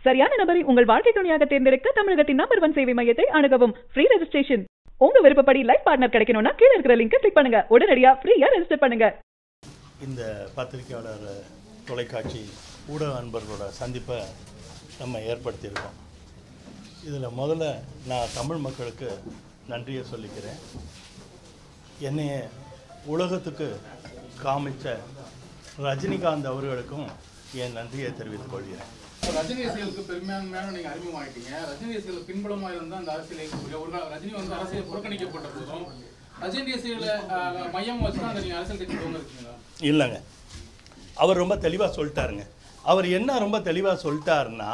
சரியான நபரை உங்கள் வாழ்க்கை துணையாக தேர்ந்தெடுக்க தமிழகத்தின் நம்பர் ஒன் சேவை மையத்தை அணுகவும் ஃப்ரீ ரெஜிஸ்ட்ரேஷன் உங்க விருப்பப்படி லைஃப் பார்ட்னர் கிடைக்கணும்னா கீழ இருக்கிற லிங்கை கிளிக் பண்ணுங்க உடனடியா ஃப்ரீயா ரெஜிஸ்டர் பண்ணுங்க இந்த பத்திரிக்கையாளர் தொலைக்காட்சி ஊடக அன்பர்களோட சந்திப்பை நம்ம ஏற்படுத்தியிருக்கோம் இதில் முதல்ல நான் தமிழ் மக்களுக்கு நன்றியை சொல்லிக்கிறேன் என்னைய உலகத்துக்கு காமிச்ச ரஜினிகாந்த் அவர்களுக்கும் என் நன்றியை தெரிவித்துக் கொள்கிறேன் இப்ப ரஜினி ரசிகர்களுக்கு பெரும்பான்மையான நீங்க அறிமுகமாயிட்டீங்க ரஜினி ரசிகர்கள் பின்புலமா இருந்தா அந்த அரசியலை ஒரு கால ரஜினி வந்து அரசியல் புறக்கணிக்கப்பட்ட போதும் ரஜினி ரசிகர்களை ஆஹ், மையம் வச்சு தான் அந்த நீங்க அரசியல் கட்சி துவங்க இருக்கீங்களா இல்லைங்க அவர் ரொம்ப தெளிவாக சொல்லிட்டாருங்க அவர் என்ன ரொம்ப தெளிவாக சொல்லிட்டாருன்னா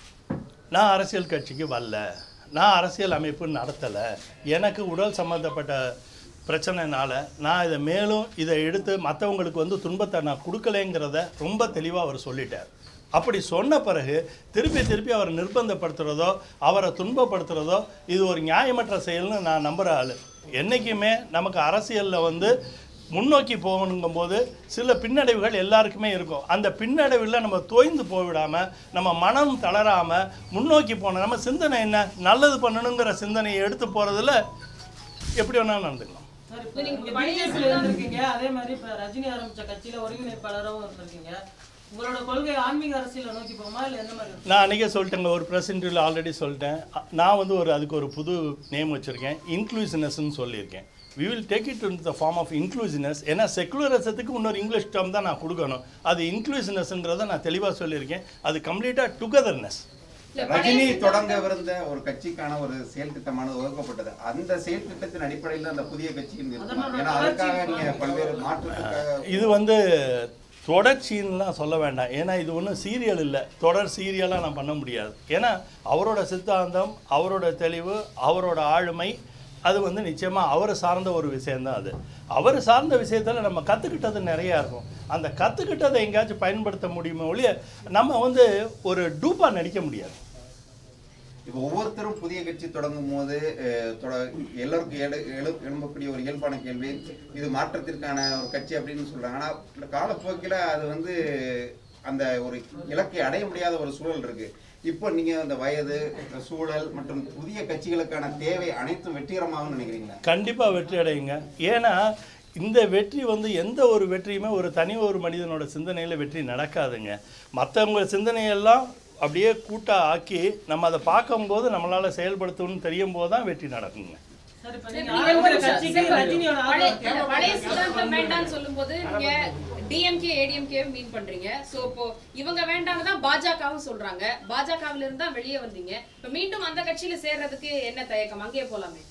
நான் அரசியல் கட்சிக்கு வரல நான் அரசியல் அமைப்பு நடத்தலை எனக்கு உடல் சம்மந்தப்பட்ட பிரச்சனைனால நான் இதை மேலும் இதை எடுத்து மற்றவங்களுக்கு வந்து துன்பத்தை நான் கொடுக்கலைங்கிறத ரொம்ப தெளிவாக அவர் சொல்லிட்டார் அப்படி சொன்ன பிறகு திருப்பி திருப்பி அவரை நிர்பந்தப்படுத்துகிறதோ அவரை துன்பப்படுத்துகிறதோ இது ஒரு நியாயமற்ற செயல்னு நான் நம்புகிற ஆள் என்றைக்குமே நமக்கு அரசியலில் வந்து முன்னோக்கி போகணுங்கும்போது சில பின்னடைவுகள் எல்லாருக்குமே இருக்கும் அந்த பின்னடைவில் நம்ம தோய்ந்து போய்விடாமல் நம்ம மனம் தளராமல் முன்னோக்கி போன நம்ம சிந்தனை என்ன நல்லது பண்ணணுங்கிற சிந்தனையை எடுத்து போகிறதுல எப்படி வேணாலும் நடந்துக்கலாம் சார் இப்போ நீங்க பிஜேபியில் இருந்திருக்கீங்க அதே மாதிரி இப்போ ரஜினி ஆரம்பிச்ச கட்சியில ஒருங்கிணைப்பாளராகவும் இருந்திருக்கீங்க உங்களோட கொள்கை ஆன்மீக அரசியலை நோக்கி போகுமா இல்லை எந்த மாதிரி இருக்கும்? நான் அன்றைக்கே சொல்லிட்டேங்க ஒரு ப்ரெஸ் இன்டர்வியூவில் ஆல்ரெடி சொல்லிட்டேன் அ- நான் வந்து ஒரு அதுக்கு ஒரு புது நேம் வச்சுருக்கேன் இன்க்ளூசிவ்னஸ்ன்னு சொல்லியிருக்கேன் we will take it in the form of inclusiveness ஏன்னா செக்குலரிசத்துக்கு இன்னொரு இங்கிலீஷ் டேர்ம் தான் நான் கொடுக்கணும் அது இன்க்ளூசிவ்னஸ்ங்கிறத நான் தெளிவாக சொல்லியிருக்கேன் அது கம்ப்ளீட்டாக டுகெதர்னஸ் ரஜினி தொடங்கவிருந்த ஒரு கட்சிக்கான ஒரு செயல் திட்டமானது ஒதுக்கப்பட்டது அந்த செயல் திட்டத்தின் அடிப்படையில் அந்த புதிய கட்சியின் இருக்குமா? ஏன்னா அதுக்காக நீங்க பல்வேறு மாற்றத்துக்காக இது வந்து தொடர்ச்சின்னுலாம் சொல்ல வேண்டாம் ஏன்னா இது ஒன்றும் சீரியல் இல்லை தொடர் சீரியலாக நான் பண்ண முடியாது ஏன்னா அவரோட சித்தாந்தம் அவரோட தெளிவு அவரோட ஆளுமை அது வந்து நிச்சயமாக அவரை சார்ந்த ஒரு விஷயம்தான் அது அவர் சார்ந்த விஷயத்தில் நம்ம கற்றுக்கிட்டது நிறையா இருக்கும் அந்த கற்றுக்கிட்டதை எங்கேயாச்சும் பயன்படுத்த முடியுமே ஒழிய நம்ம வந்து ஒரு டூப்பாக நடிக்க முடியாது இப்போ ஒவ்வொருத்தரும் புதிய கட்சி தொடங்கும் போது அஹ், தொட- எல்லாருக்கும் எழு எழு எழும்பக்கூடிய ஒரு இயல்பான கேள்வி இது மாற்றத்திற்கான ஒரு கட்சி அப்படின்னு சொல்றாங்க ஆனா இந்த காலப்போக்கில் அது வந்து அந்த ஒரு இலக்கை அடைய முடியாத ஒரு சூழல் இருக்கு இப்போ நீங்க அந்த வயது சூழல் மற்றும் புதிய கட்சிகளுக்கான தேவை அனைத்தும் வெற்றிகரமாகும் நினைக்கிறீங்களா கண்டிப்பாக வெற்றி அடையுங்க ஏன்னா இந்த வெற்றி வந்து எந்த ஒரு வெற்றியுமே ஒரு தனி ஒரு மனிதனோட சிந்தனையில் வெற்றி நடக்காதுங்க மற்றவங்க சிந்தனையெல்லாம் அப்படியே கூட்டாக ஆக்கி நம்ம அதை பார்க்கும்போது நம்மளால் செயல்படுத்தணும்னு தெரியும் போது தான் வெற்றி நடக்குங்க சார் இப்போ சரி, நீங்க நீங்க ஆரம்பிச்ச ஒரு கட்சிக்கு சிம்பிள். ரஜினியோட பழைய ஆதரவு இல்ல, பழைய தேவைப்படுது. சித்தாந்தம் வேண்டாம்னு சொல்லும்போது நீங்க டிஎம்கே ஏடிஎம்கே மீன் பண்றீங்க சோ இப்போ இவங்க வேண்டாம்னு தான் பாஜகவும் சொல்றாங்க பாஜகவில இருந்து தான் வெளியே வந்தீங்க இப்ப மீண்டும் அந்த கட்சியில சேர்றதுக்கு என்ன தயக்கம் அங்கேயே போலாமே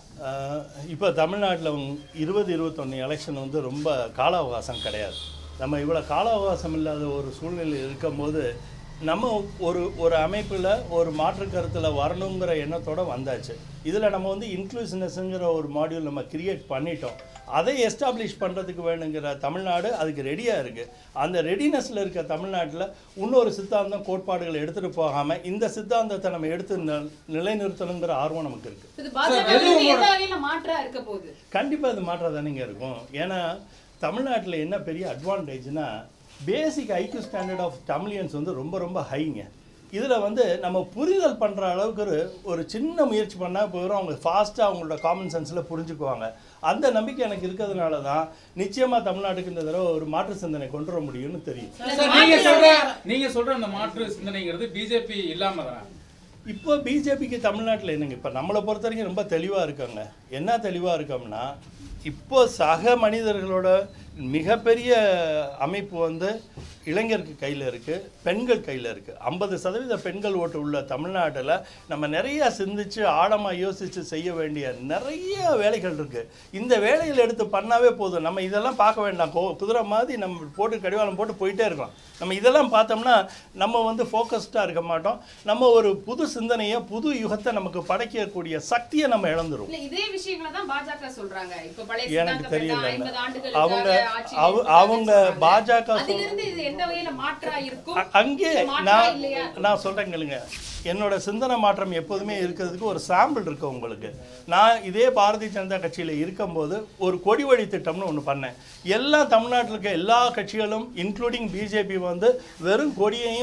இப்போ தமிழ்நாட்டில் இருபது இருபத்தொன்று எலெக்ஷன் வந்து ரொம்ப கால அவகாசம் கிடையாது நம்ம இவ்வளோ கால அவகாசம் இல்லாத ஒரு சூழ்நிலை இருக்கும்போது நம்ம ஒரு ஒரு அமைப்பில் ஒரு மாற்று கருத்தில் வரணுங்கிற எண்ணத்தோட வந்தாச்சு இதில் நம்ம வந்து இன்க்ளூசிவ்னஸ்ங்கிற ஒரு மாடியூல் நம்ம கிரியேட் பண்ணிட்டோம் அதை எஸ்டாப்ளிஷ் பண்ணுறதுக்கு வேணுங்கிற தமிழ்நாடு அதுக்கு ரெடியாக இருக்குது அந்த ரெடினஸில் இருக்க தமிழ்நாட்டில் இன்னொரு சித்தாந்தம் கோட்பாடுகளை எடுத்துகிட்டு போகாமல் இந்த சித்தாந்தத்தை நம்ம எடுத்து நி- நிலைநிறுத்தணுங்கிற ஆர்வம் நமக்கு இருக்குது இது பாஜக எந்த வகையில மாற்றா இருக்க போகுது கண்டிப்பாக இது மாற்றம் தானேங்க இருக்கும் ஏன்னா தமிழ்நாட்டில் என்ன பெரிய அட்வான்டேஜ்னா basic IQ standard of Tamilians வந்து ரொம்ப ரொம்ப ஹைங்க இதில் வந்து நம்ம புரிதல் பண்ணுற அளவுக்கு ஒரு ஒரு சின்ன முயற்சி பண்ணால் போயிடும் அவங்க ஃபாஸ்ட்டாக அவங்களோட காமன் சென்ஸில் புரிஞ்சுக்குவாங்க அந்த நம்பிக்கை எனக்கு இருக்கிறதுனால தான் நிச்சயமாக தமிழ்நாட்டுக்கு இந்த தடவை ஒரு மாற்று சிந்தனை கொண்டு வர முடியும்னு தெரியும் சார் நீங்க சொல்ற நீங்க சொல்ற அந்த மாற்று சிந்தனைங்கிறது பிஜேபி இல்லாம தான் இப்போ பிஜேபிக்கு தமிழ்நாட்டில் என்னங்க இப்போ நம்மளை பொறுத்த வரைக்கும் ரொம்ப தெளிவாக இருக்காங்க என்ன தெளிவாக இருக்கோம்னா இப்போ சக மனிதர்களோட மிகப்பெரிய அமைப்பு வந்து இளைஞருக்கு கையில் இருக்குது பெண்கள் கையில் இருக்குது ஐம்பது சதவீத பெண்கள் ஓட்டு உள்ள தமிழ்நாட்டில் நம்ம நிறைய சிந்திச்சு ஆழமாக யோசித்து செய்ய வேண்டிய நிறைய வேலைகள் இருக்குது இந்த வேலைகள் எடுத்து பண்ணாவே போதும் நம்ம இதெல்லாம் பார்க்க வேண்டாம் கோ குதிரை மாதிரி நம்ம போட்டு கடிவாளம் போட்டு போயிட்டே இருக்கலாம் நம்ம இதெல்லாம் பார்த்தோம்னா நம்ம வந்து ஃபோக்கஸ்டாக இருக்க மாட்டோம் நம்ம ஒரு புது சிந்தனையை புது யுகத்தை நமக்கு படைக்கக்கூடிய சக்தியை நம்ம இழந்துரும் இல்ல இதே விஷயங்களை தான் பாஜக சொல்றாங்க இப்ப பழைய எனக்கு சித்தாந்தம் தெரியல வேண்டாம், 50 ஆண்டுகளுக்காக அவங்க ஆட்சியில் அவ- இருக்காங்கன்னு அவங்க சொல்றாங்க. பாஜக சொல்- அதிலிருந்து இது எந்த வகையில மாற்றா இருக்கும் அ- அங்கே இல்ல மாற்றா நான் இல்லையா நான் சொல்கிறேன் கேளுங்க என்னோட சிந்தனை மாற்றம் எப்போதுமே இருக்கிறதுக்கு ஒரு சாம்பிள் இருக்கு உங்களுக்கு நான் இதே பாரதிய ஜனதா கட்சியில் இருக்கும்போது ஒரு கொடி வழி திட்டம்னு ஒன்று பண்ணேன் எல்லா தமிழ்நாட்டில் இருக்க எல்லா கட்சிகளும் இன்க்ளூடிங் பிஜேபி வந்து வெறும் கொடியையும்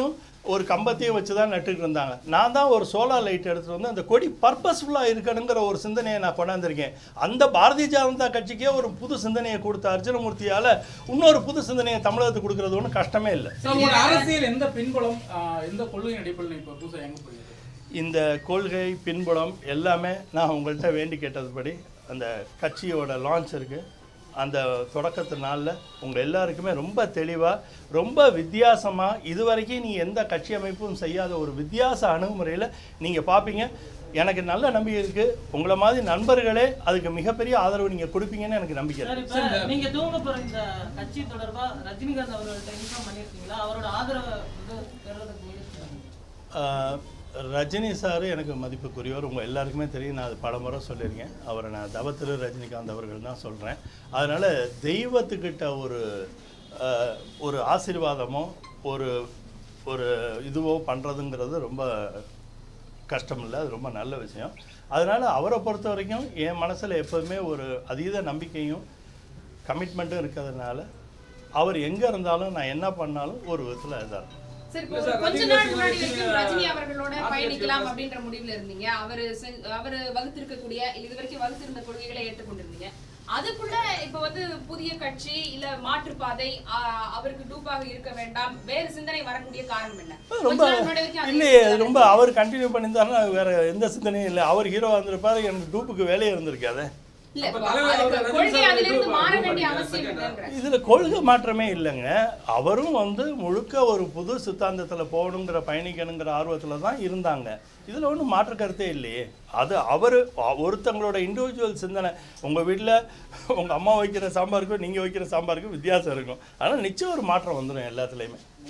ஒரு கம்பத்தையும் வச்சு தான் நட்டுட்டு இருந்தாங்க நான் தான் ஒரு சோலார் லைட் எடுத்துகிட்டு வந்து அந்த கொடி பர்பஸ்ஃபுல்லாக இருக்கணுங்கிற ஒரு சிந்தனையை நான் கொண்டாந்துருக்கேன் அந்த பாரதிய ஜனதா கட்சிக்கே ஒரு புது சிந்தனையை கொடுத்த அர்ஜுனமூர்த்தியால் இன்னொரு புது சிந்தனையை தமிழகத்துக்கு கொடுக்கறது ஒன்றும் கஷ்டமே இல்லை So, உங்களோட அரசியல் எந்த பின்புலம் ஆஹ், எந்த கொள்கையின் அடிப்படையில் இப்போ புதுசாக எங்க போயிருக்கு இந்த கொள்கை பின்புலம் எல்லாமே நான் உங்கள்கிட்ட வேண்டி கேட்டதுபடி அந்த கட்சியோட லான்ச் இருக்குது அந்த தொடக்கத்து நாளில் உங்கள் எல்லாருக்குமே ரொம்ப தெளிவாக ரொம்ப வித்தியாசமாக இதுவரைக்கும் நீ எந்த கட்சி அமைப்பும் செய்யாத ஒரு வித்தியாச அணுகுமுறையில் நீங்கள் பார்ப்பீங்க எனக்கு நல்ல நம்பிக்கை இருக்குது உங்களை மாதிரி நண்பர்களே அதுக்கு மிகப்பெரிய ஆதரவு நீங்கள் கொடுப்பீங்கன்னு எனக்கு நம்பிக்கை சார் இருக்குது இப்ப நீங்க தூங்க போற இந்த கட்சி தொடர்பா ரஜினிகாந்த் அவர்கள்ட்ட இன்ஃபார்ம் பண்ணிருக்கீங்களா அவரோட ஆதரவை வந்து பெறுறதுக்கு முயற்சி பண்ணுங்க. ஆஹ் ரஜினி சார் எனக்கு மதிப்புக்குரியவர் உங்கள் எல்லாருக்குமே தெரியும் நான் அது பலமுறை சொல்லியிருக்கேன் அவரை நான் தவத்திரு ரஜினிகாந்த் அவர்கள் தான் சொல்கிறேன் அதனால் தெய்வத்துக்கிட்ட ஒரு ஆஹ், ஒரு ஆசீர்வாதமோ ஒரு ஒரு இதுவோ பண்ணுறதுங்கிறது ரொம்ப கஷ்டம் இல்லை அது ரொம்ப நல்ல விஷயம் அதனால் அவரை பொறுத்த வரைக்கும் என் மனசில் எப்போதுமே ஒரு அதீத நம்பிக்கையும் கமிட்மெண்ட்டும் இருக்கிறதுனால அவர் எங்கே இருந்தாலும் நான் என்ன பண்ணாலும் ஒரு விதத்தில் இதாக சரி இப்போ ஒரு கொஞ்ச நாள் முன்னாடி வரைக்கும் ரஜினி அவர்களோட பயணிக்கலாம் அப்படின்ற முடிவுல இருந்தீங்க அவரு செஞ்- அவரு வகுத்திருக்கக்கூடிய இல்ல இது வரைக்கும் வகுத்திருந்த கொள்கைகளை ஏற்றுக்கொண்டிருந்தீங்க அதுக்குள்ள இப்ப வந்து புதிய கட்சி இல்ல மாற்றுப்பாதை ஆ, அவருக்கு டூப்பாக இருக்க வேண்டாம் வேறு சிந்தனை வரக்கூடிய காரணம் என்ன ரொம்ப கொஞ்ச நாள் முன்னாடி வரைக்கும் அதே இல்லையே சிந்தனை ரொம்ப அவர் கண்டினியூ பண்ணியிருந்தாருன்னா வேற எந்த சிந்தனையும் இல்லை அவர் ஹீரோ வந்திருப்பாரு எனக்கு டூப்புக்கு வேலையே இருந்திருக்காது இல்ல இப்ப அதுக்கு கொள்கை அதுல இருந்து மாற வேண்டிய அவசியம் இல்லைன்ற இதில் கொள்கை மாற்றமே இல்லைங்க அவரும் வந்து முழுக்க ஒரு புது சித்தாந்தத்தில் போகணுங்கிற பயணிக்கணுங்கிற ஆர்வத்தில் தான் இருந்தாங்க இதில் ஒன்றும் மாற்று கருத்தே இல்லையே அது அவர் ஒருத்தங்களோட இண்டிவிஜுவல் சிந்தனை உங்கள் வீட்டில் உங்கள் அம்மா வைக்கிற சாம்பாருக்கும் நீங்கள் வைக்கிற சாம்பாருக்கும் வித்தியாசம் இருக்கும் ஆனால் நிச்சயம் ஒரு மாற்றம் வந்துடும் எல்லாத்துலேயுமே